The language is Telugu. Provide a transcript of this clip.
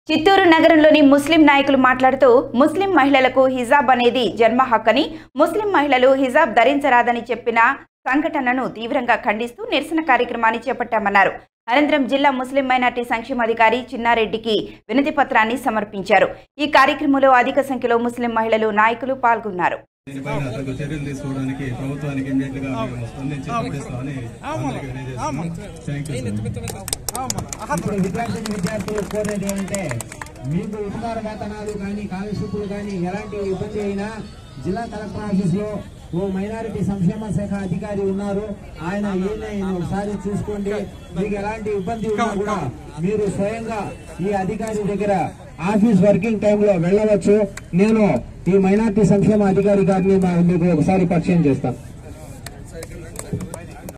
చిత్తూరు నగరంలోని ముస్లిం నాయకులు మాట్లాడుతూ ముస్లిం మహిళలకు హిజాబ్ అనేది జన్మ హక్కని ముస్లిం మహిళలు హిజాబ్ ధరించరాదని చెప్పిన సంఘటనను తీవ్రంగా ఖండిస్తూ నిరసన కార్యక్రమాన్ని చేపట్టామన్నారు అనంతరం జిల్లా ముస్లిం మైనార్టీ సంక్షేమాధికారి చిన్నారెడ్డికి వినతి పత్రాన్ని సమర్పించారు ఈ కార్యక్రమంలో అధిక సంఖ్యలో ముస్లిం మహిళలు నాయకులు పాల్గొన్నారు దీనిపైన తగు చర్యలు తీసుకోవడానికి ప్రభుత్వానికి ఇమ్మీడియట్ గా మేము స్పందించి పంపిస్తామని అందరికీ తెలియజేస్తున్నాం. Thank you sir. ఇప్పుడు విద్యార్థిని విద్యార్థులు కోరేది ఏమంటే మీకు ఉపకార వేతనాలు కానీ కాలర్షిప్లు కానీ ఎలాంటి ఇబ్బంది అయినా జిల్లా కలెక్టర్ ఆఫీస్ లో ఓ మైనారిటీ సంక్షేమ శాఖ అధికారి ఉన్నారు ఆయన ఈయన ఒకసారి చూసుకోండి మీకు ఎలాంటి ఇబ్బంది ఉన్నా కూడా మీరు స్వయంగా ఈ అధికారి దగ్గర ఆఫీస్ వర్కింగ్ టైంలో వెళ్ళవచ్చు నేను ఈ మైనారిటీ సంక్షేమ అధికారి గారిని మా- మీకు ఒకసారి పరిచయం చేస్తాను